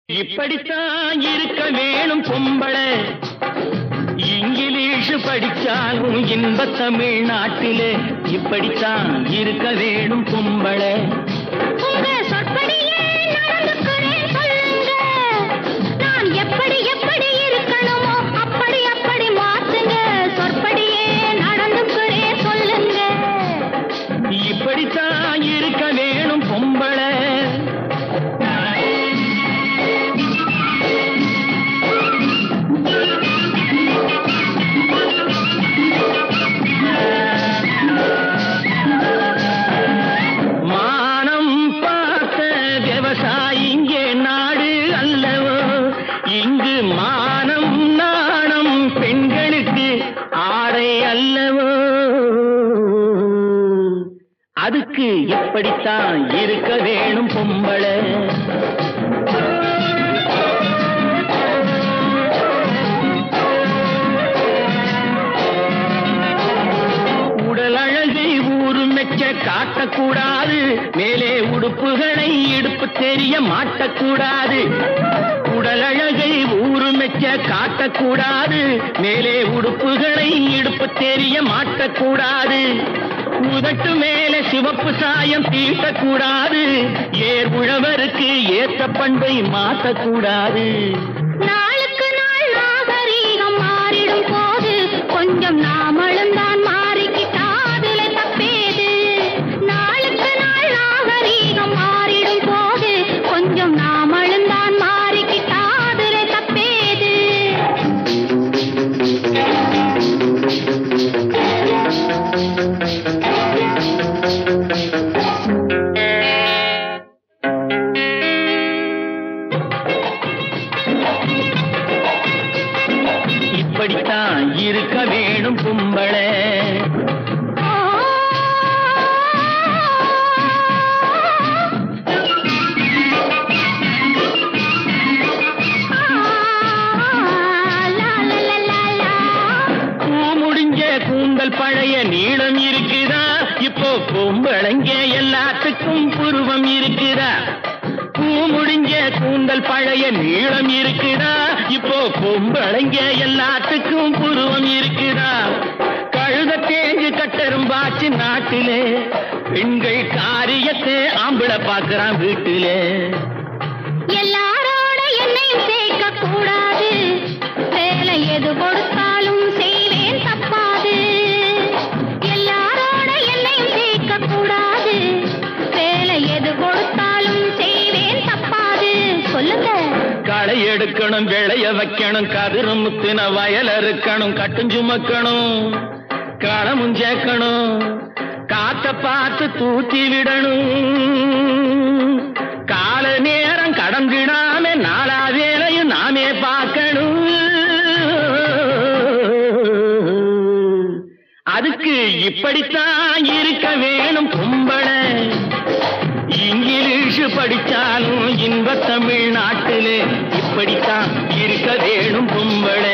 இப்படித்தான் இருக்க வேணும் பொம்பளை இங்கிலீஷ் படிச்சாலும் இன்ப தமிழ்நாட்டிலே இப்படித்தான் இருக்க வேணும் பொம்பளை உங்க சொற்படியே நடந்துக்கிறேன் சொல்லுங்க நான் எப்படி எப்படி இருக்கணுமோ அப்படி அப்படி மாத்துங்க சொற்படியே நடந்துக்கிறேன் சொல்லுங்க இப்படித்தான் இருக்க வேணும் பொம்பளை மானம் பார்த்த விவசாயி இங்கே நாடு அல்லவோ இங்கு மானம் நாணம் பெண்களுக்கு ஆடை அல்லவோ அதுக்கு எப்படித்தான் இருக்க வேணும் பொம்பளை உடல் அழகை ஊரு மெச்ச காட்டக்கூடாது மேலே உடுப்புகளை இடுப்பு தெரிய மாட்டக்கூடாது உடல் அழகை ஊரு மெச்ச காட்டக்கூடாது மேலே உடுப்புகளை இடுப்பு தெரிய மாட்டக்கூடாது உதட்டு மேலே சிவப்பு சாயம் தீட்டக்கூடாது ஏர் உழவருக்கு ஏற்ற பண்பை மாற்றக்கூடாது நாளுக்கு நாள் நாகரீகம் மாறிடும் போது கொஞ்சம் நாமளும் தான் மாறிக்கிட்டாதுல தப்பேது நாளுக்கு நாள் நாகரீகம் மாறிடும் போது கொஞ்சம் நாமளும் தான் மாறிக்கிட்டாதுல தப்பேது இப்படித்தான் இருக்க வேணும் கும்பளை பூ முடிஞ்ச கூந்தல் பழைய நீளம் இருக்குதா இப்போ பொம்பளைங்க எல்லாத்துக்கும் புருவம் இருக்குதா பூ முடிஞ்ச கூந்தல் பழைய நீளம் இருக்குதா இப்போ பொம்பளைங்க எல்லாத்துக்கும் புருவம் இருக்குதா கழுத தேஞ்சு கட்டெரும்பாச்சு நாட்டிலே பெண்கள் காரியத்தை ஆம்பளை பார்க்கறான் வீட்டிலே எல்லாரோட என்னையும் சேர்க்க கூடாது வேலை எது கொடுத்தாலும் செய்வேன் தப்பாது எல்லாரோட என்னையும் சேர்க்க கூடாது வேலை எது கொடுத்தாலும் செய்வேன் தப்பாது சொல்லுங்க களை எடுக்கணும் விளைய வைக்கணும் கதிரு முத்தின வயல் அறுக்கணும் கட்டும் சுமக்கணும் களமும் சேர்க்கணும் காத்த பார்த்து தூத்தி விடணும் கால நேரம் கடந்திடாம நாலா வேலையும் நாமே பார்க்கணும் அதுக்கு இப்படித்தான் இருக்க வேணும் கும்பளை இங்கிலீஷ் படிச்சாலும் இன்ப தமிழ்நாட்டிலே இப்படித்தான் இருக்க வேணும் பொம்பளை